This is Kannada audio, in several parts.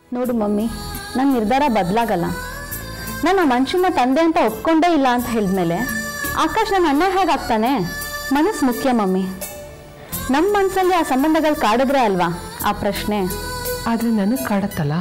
ನೋಡು ಮಮ್ಮಿ ನನ್ನ ನಿರ್ಧಾರ ಬದಲಾಗಲ್ಲ ನಾನು ಆ ಮನುಷ್ಯನ ತಂದೆ ಅಂತ ಒಪ್ಕೊಂಡೇ ಇಲ್ಲ ಅಂತ ಹೇಳಿದ್ಮೇಲೆ ಆಕಾಶ್ ನನ್ನ ಅಣ್ಣ ಹೇಗಾಗ್ತಾನೆ ಮನಸ್ಸು ಮುಖ್ಯ ಮಮ್ಮಿ ನಮ್ಮ ಮನಸ್ಸಲ್ಲಿ ಆ ಸಂಬಂಧಗಳು ಕಾಡಿದ್ರೆ ಅಲ್ವಾ ಆ ಪ್ರಶ್ನೆ ಆದರೆ ನನಗೆ ಕಾಡತ್ತಲ್ಲ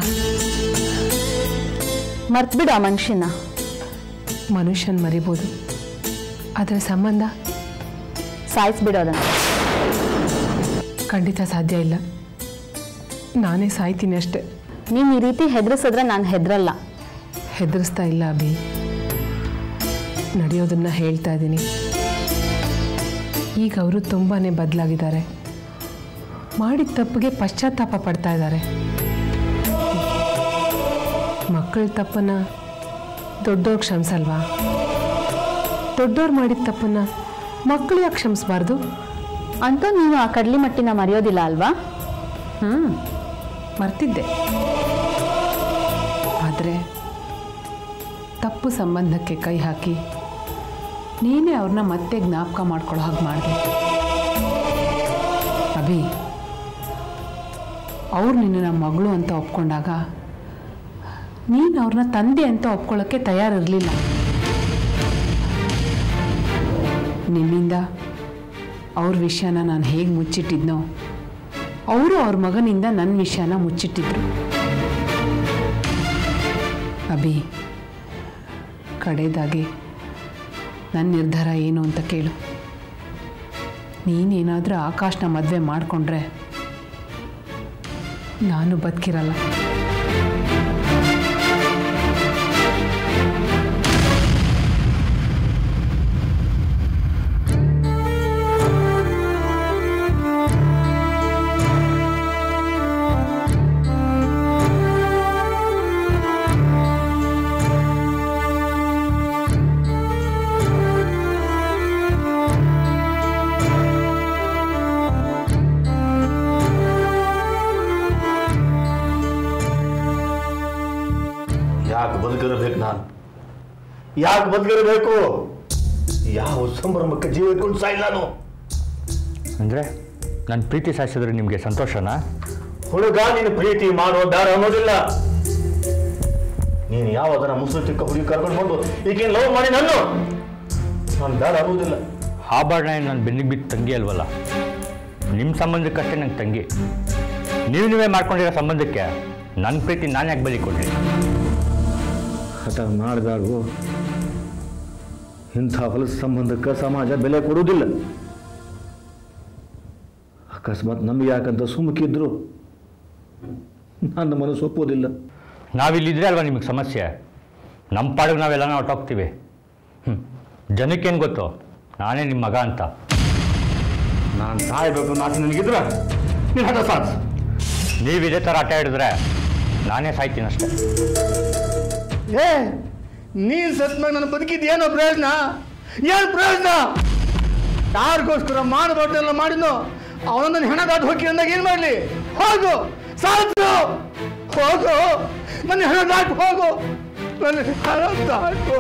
ಮರ್ತ್ಬಿಡು ಆ ಮನುಷ್ಯನ ಮನುಷ್ಯನ್ ಮರಿಬೋದು ಆದರೆ ಸಂಬಂಧ ಸಾಯಿಸ್ಬಿಡು ಅದನ್ನು ಖಂಡಿತ ಸಾಧ್ಯ ಇಲ್ಲ ನಾನೇ ಸಾಯ್ತೀನಿ ಅಷ್ಟೆ ನೀನು ಈ ರೀತಿ ಹೆದರಿಸಿದ್ರೆ ನಾನು ಹೆದರಲ್ಲ ಹೆದರಿಸ್ತಾ ಇಲ್ಲ ಅಭಿ ನಡೆಯೋದನ್ನ ಹೇಳ್ತಾ ಇದ್ದೀನಿ ಈಗ ಅವರು ತುಂಬಾ ಬದಲಾಗಿದ್ದಾರೆ ಮಾಡಿದ ತಪ್ಪಿಗೆ ಪಶ್ಚಾತ್ತಾಪ ಪಡ್ತಾ ಇದ್ದಾರೆ ಮಕ್ಕಳ ತಪ್ಪನ್ನ ದೊಡ್ಡವ್ರು ಕ್ಷಮಿಸಲ್ವಾ ದೊಡ್ಡವ್ರು ಮಾಡಿದ ತಪ್ಪನ್ನ ಮಕ್ಕಳು ಯಾಕೆ ಕ್ಷಮಿಸಬಾರ್ದು ಅಂತೂ ನೀನು ಆ ಕಡ್ಲಿ ಮಟ್ಟಿನ ಮರೆಯೋದಿಲ್ಲ ಅಲ್ವಾ ಹ್ಞೂ ಮರ್ತಿದ್ದೆ ಆದರೆ ತಪ್ಪು ಸಂಬಂಧಕ್ಕೆ ಕೈ ಹಾಕಿ ನೀನೇ ಅವ್ರನ್ನ ಮತ್ತೆ ಜ್ಞಾಪಕ ಮಾಡ್ಕೊಳ್ಳೋ ಹಾಗೆ ಮಾಡಿದೆ ಅಭಿ ಅವ್ರು ನಿನ್ನ ನಮ್ಮ ಮಗಳು ಅಂತ ಒಪ್ಕೊಂಡಾಗ ನೀನು ಅವ್ರನ್ನ ತಂದೆ ಅಂತ ಒಪ್ಕೊಳ್ಳೋಕ್ಕೆ ತಯಾರಿರಲಿಲ್ಲ ನಿನ್ನಿಂದ ಅವ್ರ ವಿಷಯನ ನಾನು ಹೇಗೆ ಮುಚ್ಚಿಟ್ಟಿದ್ನೋ ಅವರು ಅವ್ರ ಮಗನಿಂದ ನನ್ನ ವಿಷಯನ ಮುಚ್ಚಿಟ್ಟಿದ್ರು ಅಭಿ ಕಡೆದಾಗಿ ನನ್ನ ನಿರ್ಧಾರ ಏನು ಅಂತ ಕೇಳು ನೀನೇನಾದರೂ ಆಕಾಶ್ನ ಮದುವೆ ಮಾಡಿಕೊಂಡ್ರೆ ನಾನು ಬದುಕಿರಲ್ಲ ಯಾಕೆ ಬದುಕಿರಬೇಕು ನಾನು ಯಾಕೆ ಬದುಕಿರಬೇಕು ಯಾವ ಸಂಭ್ರಮಕ್ಕೆ ಜೀವ ಇಟ್ಕೊಂಡು ಸಾಯಿಲ್ಲ ನಾನು ಅಂದರೆ ನನ್ನ ಪ್ರೀತಿ ಸಾಯಿಸಿದ್ರೆ ನಿಮಗೆ ಸಂತೋಷನಾ ಹುಡುಗ ನೀನು ಪ್ರೀತಿ ಮಾಡೋ ಬೇಡ ಅನ್ನೋದಿಲ್ಲ ನೀನು ಯಾವ್ದಾರ ಮುಸುರು ಚಿಕ್ಕ ಹುಡುಗಿ ಕರ್ಕೊಂಡು ಬಂದು ಈಕೆ ಲವ್ ಮಾಡಿ ನಾನು ನಾನು ಬೇಡ ಅನ್ನೋದಿಲ್ಲ ಆಭರಣ ನನ್ನ ಬೆನ್ನಿಗೆ ಬಿದ್ದು ತಂಗಿ ಅಲ್ವಲ್ಲ ನಿಮ್ಮ ಸಂಬಂಧಕ್ಕಷ್ಟೇ ನಂಗೆ ತಂಗಿ ನೀವು ನೀವೇ ಮಾಡ್ಕೊಂಡಿರೋ ಸಂಬಂಧಕ್ಕೆ ನನ್ನ ಪ್ರೀತಿ ನಾನು ಯಾಕೆ ಬಲಿ ಕೊಡ್ಲಿ ಹಠ ಮಾಡಿದಾಗೂ ಇಂಥ ಹೊಲಸ ಸಂಬಂಧಕ್ಕೆ ಸಮಾಜ ಬೆಲೆ ಕೊಡುವುದಿಲ್ಲ ಅಕಸ್ಮಾತ್ ನಮ್ಗೆ ಯಾಕಂತ ಸುಮುಕಿದ್ರು ನನ್ನ ಮನಸ್ಸು ಒಪ್ಪೋದಿಲ್ಲ ನಾವಿಲ್ಲಿದ್ರೆ ಅಲ್ವಾ ನಿಮಗೆ ಸಮಸ್ಯೆ ನಮ್ಮ ಪಾಡಿಗೆ ನಾವೆಲ್ಲ ಹೊಟ್ಟೋಗ್ತೀವಿ ಹ್ಞೂ ಜನಕ್ಕೇನು ಗೊತ್ತು ನಾನೇ ನಿಮ್ಮ ಮಗ ಅಂತ ನಾನು ಸಾಯ್ಬೇಕು ಅನ್ನೋ ಆಸೆ ನನಗಿದ್ರ ನೀನು ಹಠ ಸಾಧಿಸು ನೀವು ಇದೇ ಥರ ಆಟ ಹಿಡಿದ್ರೆ ನಾನೇ ಸಾಯ್ತೀನಿ ಅಷ್ಟೇ ಏ ನೀನ್ ಸತ್ಮಾಗ ನನ್ನ ಬದುಕಿದ್ದು ಏನೋ ಪ್ರಯೋಜನ ಏನು ಪ್ರಯೋಜನ ಯಾರಿಗೋಸ್ಕರ ಮಾಡಬಾರ್ದೆಲ್ಲ ಮಾಡಿದ್ನೋ ಅವನೊಂದನ್ನು ಹೆಣ ದಾಟಿ ಹೋಗಿ ಅಂದಾಗ ಏನು ಮಾಡಲಿ ಹೋಗು ಸಾಕು ಹೋಗು ನನ್ನ ಹೆಣ ದಾಟಿ ಹೋಗು ನನ್ನ ಹೆಣ ದಾಟು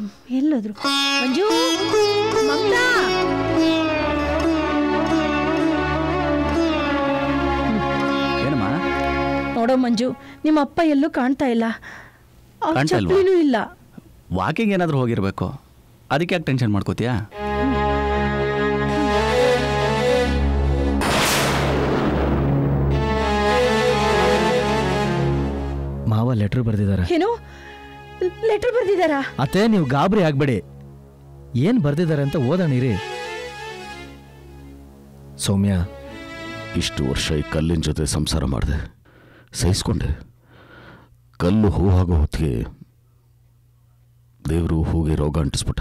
ಎಲ್ಲೋದ್ರು ಮಂಜು ಮಮತಾ ಏನಮ್ಮ ನೋಡೋ ಮಂಜು ನಿಮ್ಮ ಅಪ್ಪ ಎಲ್ಲೂ ಕಾಣ್ತಾ ಇಲ್ಲ ಅವ್ರ ಕಾಣ್ತಾ ಇಲ್ವಾ? ಚಪ್ಲಿನೂ ಇಲ್ಲ ವಾಕಿಂಗ್ ಏನಾದರೂ ಹೋಗಿರಬೇಕು ಅದಕ್ಕೆ ಯಾಕೆ ಟೆನ್ಷನ್ ಮಾಡ್ಕೋತೀಯಾ ಮಾವ ಲೆಟ್ರ್ ಬರೆದಿದ್ದಾರೆ ಏನು ಲೆಟರ್ ಬರ್ದಿದ್ದಾರಾ ಅತ್ತೆ ನೀವು ಗಾಬರಿ ಆಗ್ಬೇಡಿ ಏನು ಬರ್ದಿದ್ದಾರೆ ಅಂತ ಓದೋಣಿರಿ ಸೌಮ್ಯ ಇಷ್ಟು ವರ್ಷ ಈ ಕಲ್ಲಿನ ಜೊತೆ ಸಂಸಾರ ಮಾಡಿದೆ ಸಹಿಸ್ಕೊಂಡೆ ಕಲ್ಲು ಹೂ ಆಗೋ ಹೊತ್ತಿಗೆ ದೇವರು ಹೂಗೆ ರೋಗ ಅಂಟಿಸ್ಬಿಟ್ಟ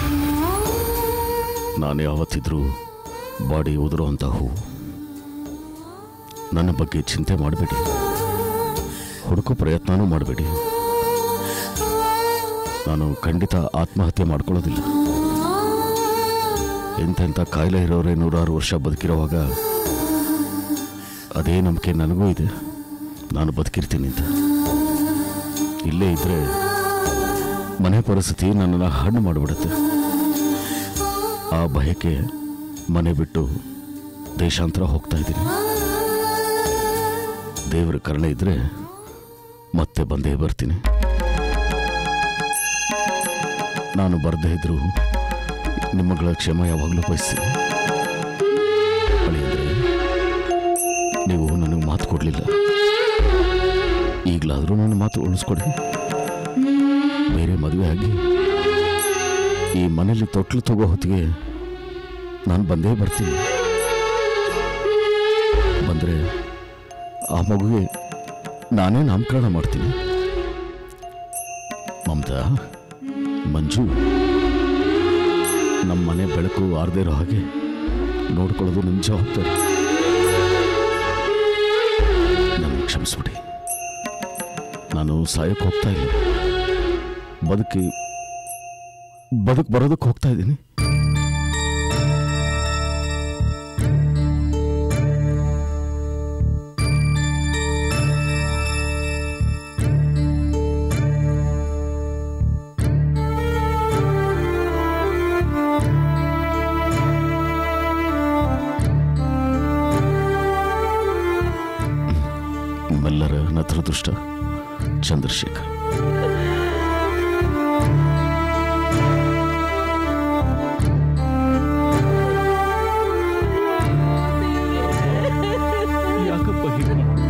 ನಾನು ಯಾವತ್ತಿದ್ರೂ ಬಾಡಿ ಉದುರೋ ಅಂಥ ಹೂ ನನ್ನ ಬಗ್ಗೆ ಚಿಂತೆ ಮಾಡಬೇಡಿ ಹುಡುಕೋ ಪ್ರಯತ್ನನೂ ಮಾಡಬೇಡಿ ನಾನು ಖಂಡಿತ ಆತ್ಮಹತ್ಯೆ ಮಾಡ್ಕೊಳ್ಳೋದಿಲ್ಲ ಎಂತೆಂಥ ಕಾಯಿಲೆ ಇರೋರೇ ನೂರಾರು ವರ್ಷ ಬದುಕಿರೋವಾಗ ಅದೇ ನಂಬಿಕೆ ನನಗೂ ಇದೆ ನಾನು ಬದುಕಿರ್ತೀನಿ ಅಂತ ಇಲ್ಲೇ ಇದ್ರೆ ಮನೆ ಪರಿಸ್ಥಿತಿ ನನ್ನನ್ನು ಹಣ್ಣು ಮಾಡಿಬಿಡುತ್ತೆ ಆ ಭಯಕ್ಕೆ ಮನೆ ಬಿಟ್ಟು ದೇಶಾಂತರ ಹೋಗ್ತಾ ಇದ್ದೀನಿ ದೇವರ ಕರುಣೆ ಇದ್ರೆ ಮತ್ತೆ ಬಂದೇ ಬರ್ತೀನಿ ನಾನು ಬರದೇ ಇದ್ರು ನಿಮ್ಮಗಳ ಕ್ಷಮ ಯಾವಾಗಲೂ ಬಯಸ್ತೀನಿ ಅಳಿಯಂದ್ರೆ ನೀವು ನನಗೆ ಮಾತು ಕೊಡಲಿಲ್ಲ ಈಗಲಾದರೂ ನನ್ನ ಮಾತು ಉಳಿಸ್ಕೊಡಿ ಬೇರೆ ಮದುವೆ ಆಗಿ ಈ ಮನೇಲಿ ತೊಟ್ಲು ತಗೋ ಹೊತ್ತಿಗೆ ನಾನು ಬಂದೇ ಬರ್ತೀನಿ ಬಂದರೆ ಆ ಮಗುಗೆ ನಾನೇ ನಾಮಕರಣ ಮಾಡ್ತೀನಿ ಮಮತಾ ಮಂಜು ನಮ್ಮ ಮನೆ ಬೆಳಕು ಆರದೇ ಇರೋ ಹಾಗೆ ನೋಡ್ಕೊಳ್ಳೋದು ನಿಮ್ಮ ಜವಾಬ್ದಾರಿ ನನ್ನ ಕ್ಷಮಿಸ್ಬಿಡಿ ನಾನು ಸಾಯಕ್ಕೆ ಹೋಗ್ತಾ ಇಲ್ಲ ಬದುಕಿ ಬದುಕು ಬರೋದಕ್ಕೆ ಹೋಗ್ತಾ ಇದ್ದೀನಿ ನಿಮ್ಮೆಲ್ಲರ ನತರದೃಷ್ಟ ಚಂದ್ರಶೇಖರ್ ಯಾಕಪ್ಪ ಹೀಗೆ ಮಾಡ್ದೆ?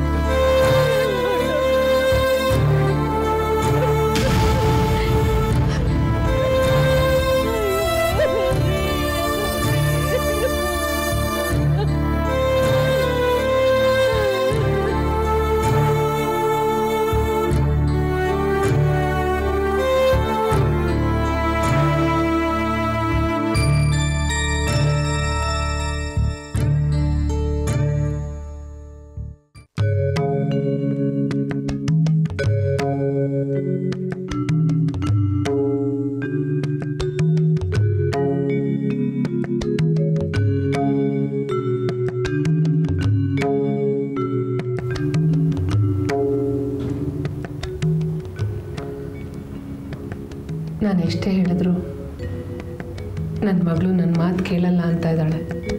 ನಾನು ಎಷ್ಟೇ ಹೇಳಿದ್ರು ನನ್ನ ಮಗಳು ನನ್ನ ಮಾತು ಕೇಳಲ್ಲ ಅಂತ ಇದ್ದಾಳೆ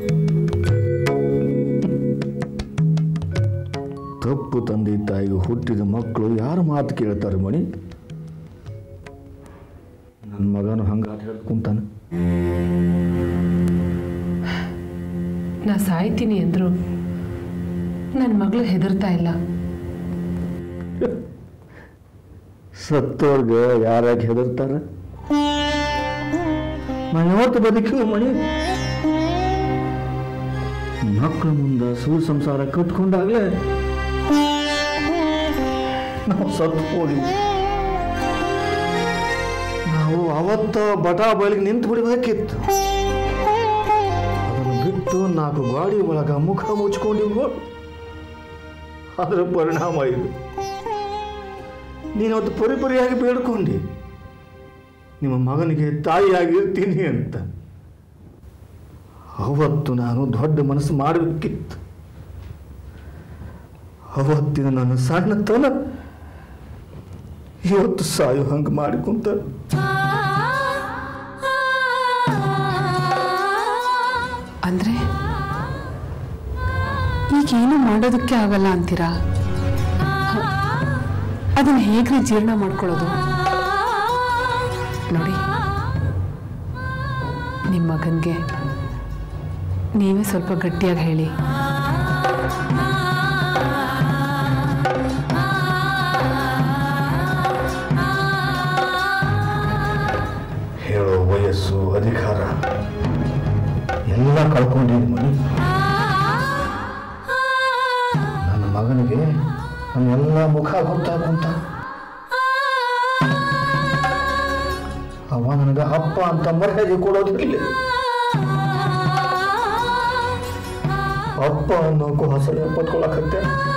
ತಪ್ಪು ತಂದೆ ತಾಯಿಗೆ ಹುಟ್ಟಿದ ಮಕ್ಕಳು ಯಾರ ಮಾತು ಕೇಳ್ತಾರೆ ಮಣಿ ನನ್ನ ಮಗನು ಹಂಗಾತ ಹೇಳ್ದು ಕುಂತಾನೆ ನಾ ಸಾಯ್ತೀನಿ ಅಂದ್ರು ನನ್ನ ಮಗಳು ಹೆದರ್ತಾ ಇಲ್ಲ ಸತ್ತೋರ್ಗೆ ಯಾರ್ಯಾಕೆ ಹೆದರ್ತಾರೆ ನಾನು ಯಾವತ್ತು ಬದುಕಿವು ಮಣಿ ಮಕ್ಕಳ ಮುಂದೆ ಸುಳ್ಳು ಸಂಸಾರ ಕಟ್ಕೊಂಡಾಗಲೇ ನಾವು ಸತ್ತು ಹೋದ್ವಿ ನಾವು ಅವತ್ತ ಬಟ ಬಯಲಿಗೆ ನಿಂತು ಬಿಡಬೇಕಿತ್ತು ಅದನ್ನು ಬಿಟ್ಟು ನಾಲ್ಕು ಗಾಡಿ ಒಳಗ ಮುಖ ಮುಚ್ಕೊಂಡಿವು ಅದರ ಪರಿಣಾಮ ಇದು ನೀನು ಅವತ್ತು ಪರಿಪರಿಯಾಗಿ ಬೇಡ್ಕೊಂಡಿ ನಿಮ್ಮ ಮಗನಿಗೆ ತಾಯಿಯಾಗಿ ಇರ್ತೀನಿ ಅಂತ ಅವತ್ತು ನಾನು ದೊಡ್ಡ ಮನಸ್ಸು ಮಾಡಬೇಕಿತ್ತು ಅವತ್ತಿನ ನನ್ನ ಸಣ್ಣತನ ಇವತ್ತು ಸಾಯೋ ಹಂಗೆ ಮಾಡಿಕೊಂತ ಏನು ಮಾಡೋದಕ್ಕೆ ಆಗಲ್ಲ ಅಂತೀರಾ ಅದನ್ನ ಹೇಗ್ರಿ ಜೀರ್ಣ ಮಾಡ್ಕೊಳ್ಳೋದು ನೋಡಿ ನಿಮ್ಮ ಮಗನಿಗೆ ನೀವೇ ಸ್ವಲ್ಪ ಗಟ್ಟಿಯಾಗಿ ಹೇಳಿ ಹೇಳೋ ವಯಸ್ಸು ಅಧಿಕಾರ ಎಲ್ಲ ಕಳ್ಕೊಂಡಿದ್ದೀನಿ ಮನಿ ನನ್ನ ಮಗನಿಗೆ ನನ್ನ ಎಲ್ಲ ಮುಖ ಗೊತ್ತಾ ಕುಂತ ಅವ ನನಗೆ ಅಪ್ಪ ಅಂತ ಮರ್ಯಾದೆ ಕೊಡೋದಿಲ್ಲ ಅಪ್ಪ ಅನ್ನೋಕು ಹಸಳೆ ಪಟ್ಕೊಳಕತ್ತೆ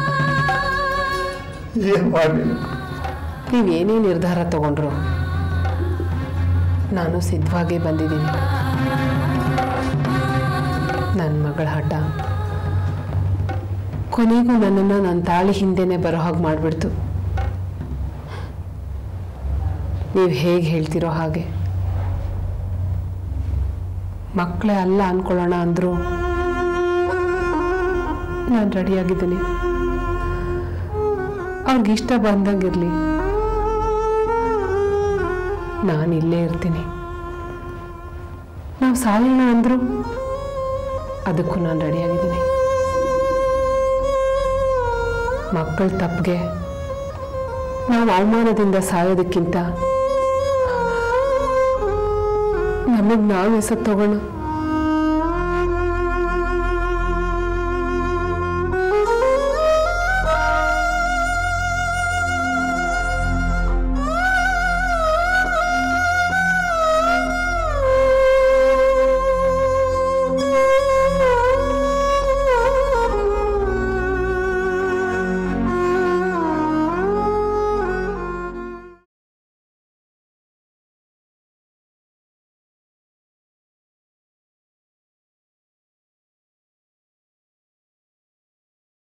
ಏನ್ ಮಾಡಲಿ ನೀವೇನೇ ನಿರ್ಧಾರ ತಗೊಂಡ್ರು ನಾನು ಸಿದ್ಧವಾಗೇ ಬಂದಿದ್ದೀನಿ ನನ್ನ ಮಗಳ ಹಠ ಕೊನೆಗೂ ನನ್ನನ್ನು ನನ್ನ ತಾಳಿ ಹಿಂದೆನೇ ಬರೋ ಹಾಗೆ ಮಾಡಿಬಿಡ್ತು ನೀವು ಹೇಗೆ ಹೇಳ್ತಿರೋ ಹಾಗೆ ಮಕ್ಕಳೇ ಅಲ್ಲ ಅನ್ಕೊಳ್ಳೋಣ ಅಂದರು ನಾನು ರೆಡಿಯಾಗಿದ್ದೀನಿ ಅವ್ರಿಗೆ ಇಷ್ಟ ಬಂದಂಗಿರಲಿ ನಾನು ಇಲ್ಲೇ ಇರ್ತೀನಿ ನಾವು ಸಾಯೋಣ ಅಂದರು ಅದಕ್ಕೂ ನಾನು ರೆಡಿಯಾಗಿದ್ದೀನಿ ಮಕ್ಕಳ ತಪ್ಪಿಗೆ ನಾವು ಅವಮಾನದಿಂದ ಸಾಯೋದಕ್ಕಿಂತ ನಮಗೆ ನಾವು ಹೆಸರು ತಗೋಣ